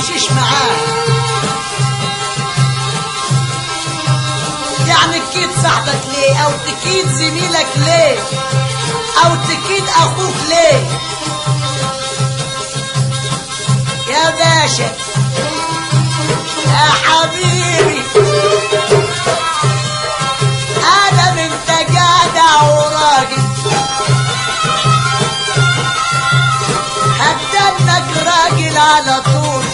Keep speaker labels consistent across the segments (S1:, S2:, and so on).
S1: تمشيش معاه يعني تكيد صاحبك ليه او تكيد زميلك ليه او تكيد اخوك ليه يا باشا يا حبيبي ادم انت جدع وراجل هدنك راجل على طول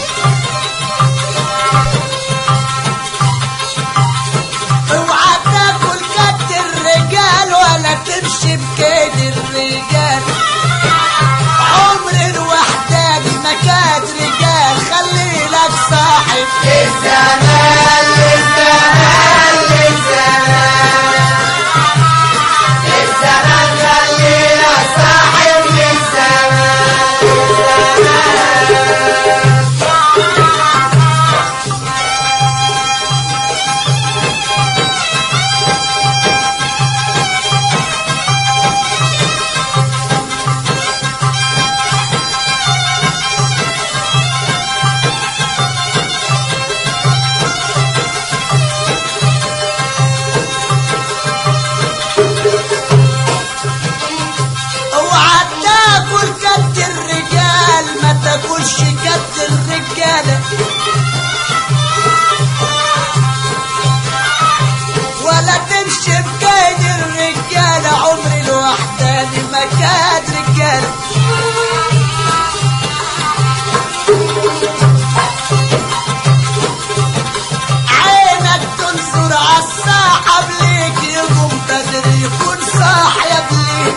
S1: اوعى تاكل كد الرجال ولا تمشي بكيد الرجال عمر الوحداني ما كانت رجال خلي لك صاحب
S2: للزمان للزمان للزمان للزمان خلينا صاحب للزمان
S1: اوعى تاكل كد الرجال ما تاكلش كد الرجاله ولا تمشي بكيد الرجاله عمر الوحداني ما كاد رجاله عينك تنظر عالصاحب ليك يقوم بدري يكون صاحب ليك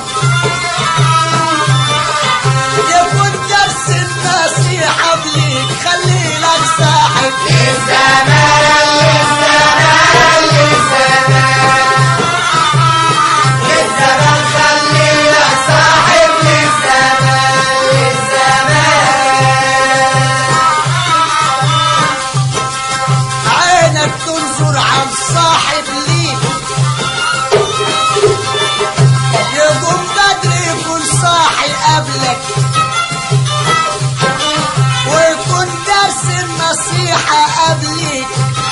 S1: يكون درس النصيحة بليك خلي لك صاحب
S2: للزمان للزمان للزمان للزمان خلينا صاحب للزمان للزمان
S1: عينك تنظر عن صاحب ليك يقوم بدري يكون صاحي قبلك ويكون درس النصيحة قبليك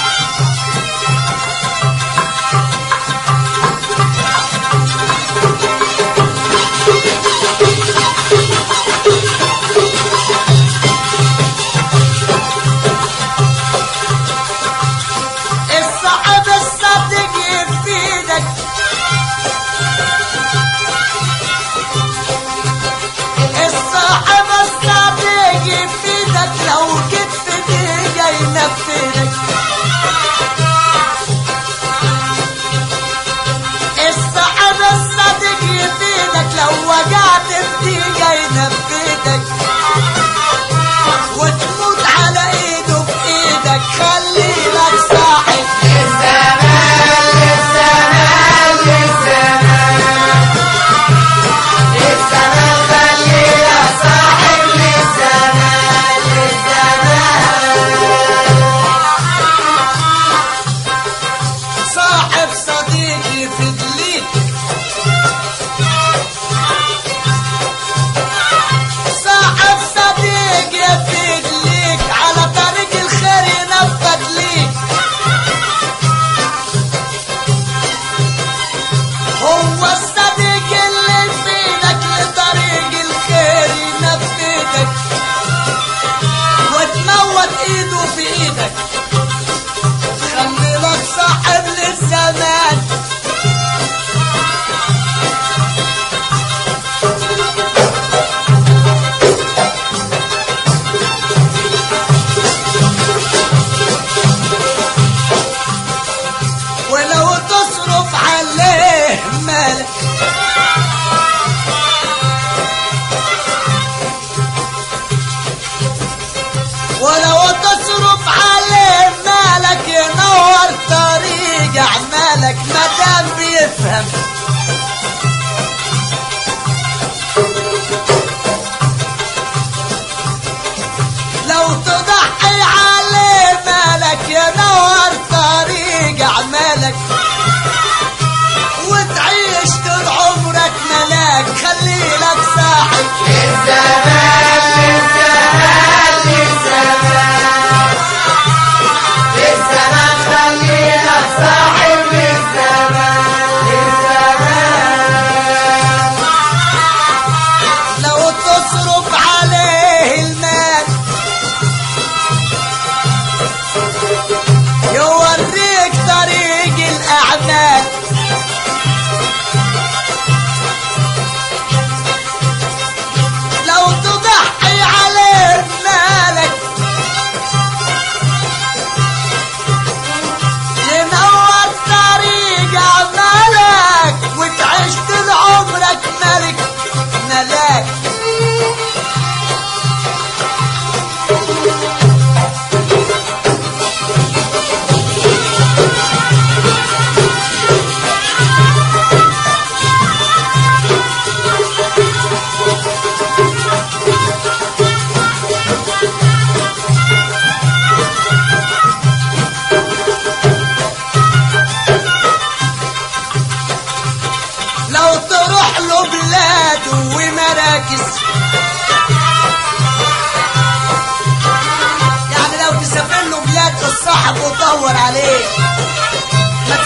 S1: الصاحب الصديق يفيدك الصاحب الصديق يفيدك لو جيت في دقيقة ينفذك الصاحب الصديق يفيدك لو وقعت في دقيقة ينفذك وتموت على ايده بايدك خلي لك صاحب
S2: للزمان للزمان للزمان للزمان خلينا صاحب للزمان للزمان
S1: صاحب صديقي في دليك صاحب صديقي في دليك على طريق الخير ينفذ ليك هو الصديق اللي يفيدك لطريق الخير ينفذك وتموت ايده في ايدك خلي لك صاحب للزمان ولو تصرف عليه مالك ولو تصرف عليه مالك ينور طريق اعمالك مدام بيفهم لو تضحي عليه مالك ينور طريق اعمالك وتعيش طول عمرك ملاك خلي لك صاحب
S2: للزمان للزمان للزمان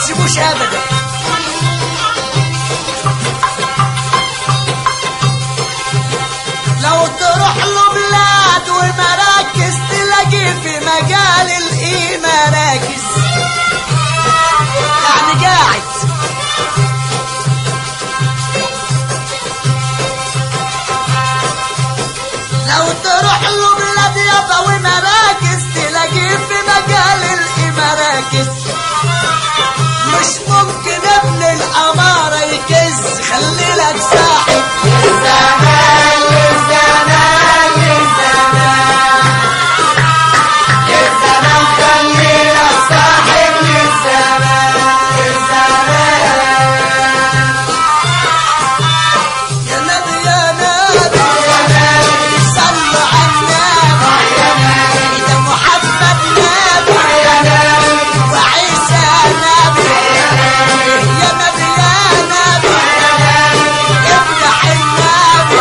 S1: تسيبوش ابدا لو تروح له بلاد ومراكز تلاقي في مجال الايه مراكز يعني قاعد لو تروح له بلاد يابا ومراكز تلاقي في مجال الايه مراكز مش ممكن ابن الاماره يكز خلي لك صاحب
S2: للزمان للزمان للزمان للزمان خلينا صاحب للزمان للزمان
S1: يا نبي يا نبي صلوا على النبي ده محمد نبي وعيسى نبي يا نبي يا نبي افتح النبي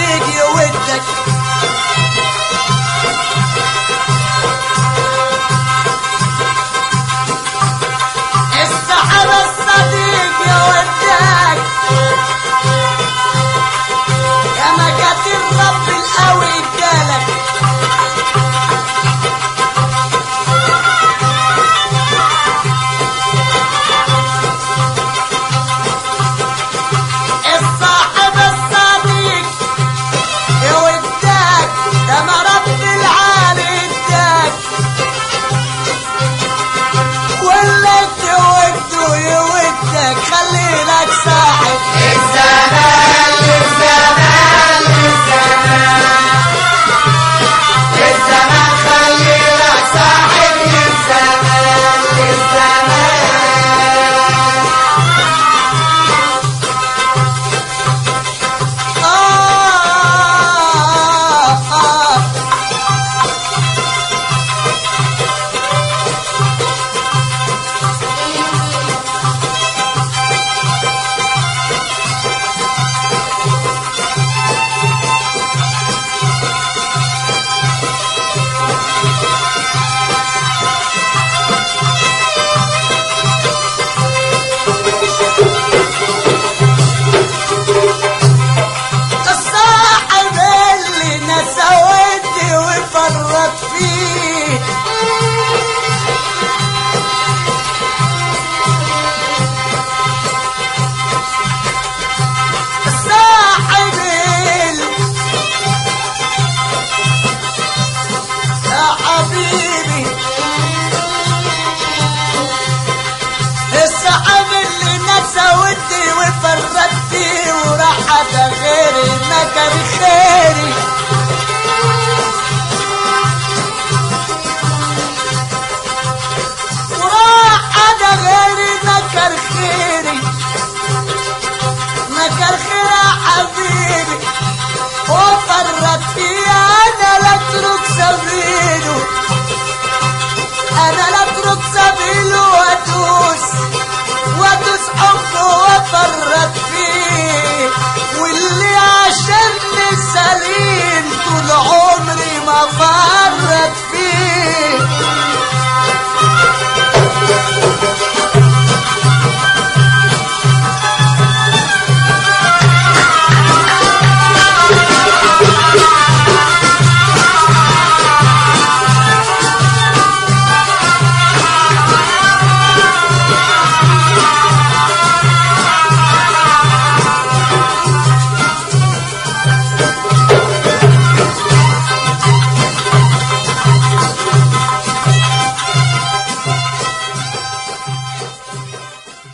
S1: الصديق يودك الصحاب الصديق يودك يا مكاتب رب القوي جالك الصاحب الصديق يودك يا ما رب العالي اداك واللي توده يودك خليلك صاحب
S2: الزمان للزمان للزمان للزمان خلينا صاحب للزمان للزمان
S1: آه آه الصاحب اللي نسى ودي وفرط فيه الصاحب اللي يا حبيبي الصاحب اللي نسى ودي وفرط فيه وراح هذا غيري نكر خيري وراح هذا غيري نكر خيري نكر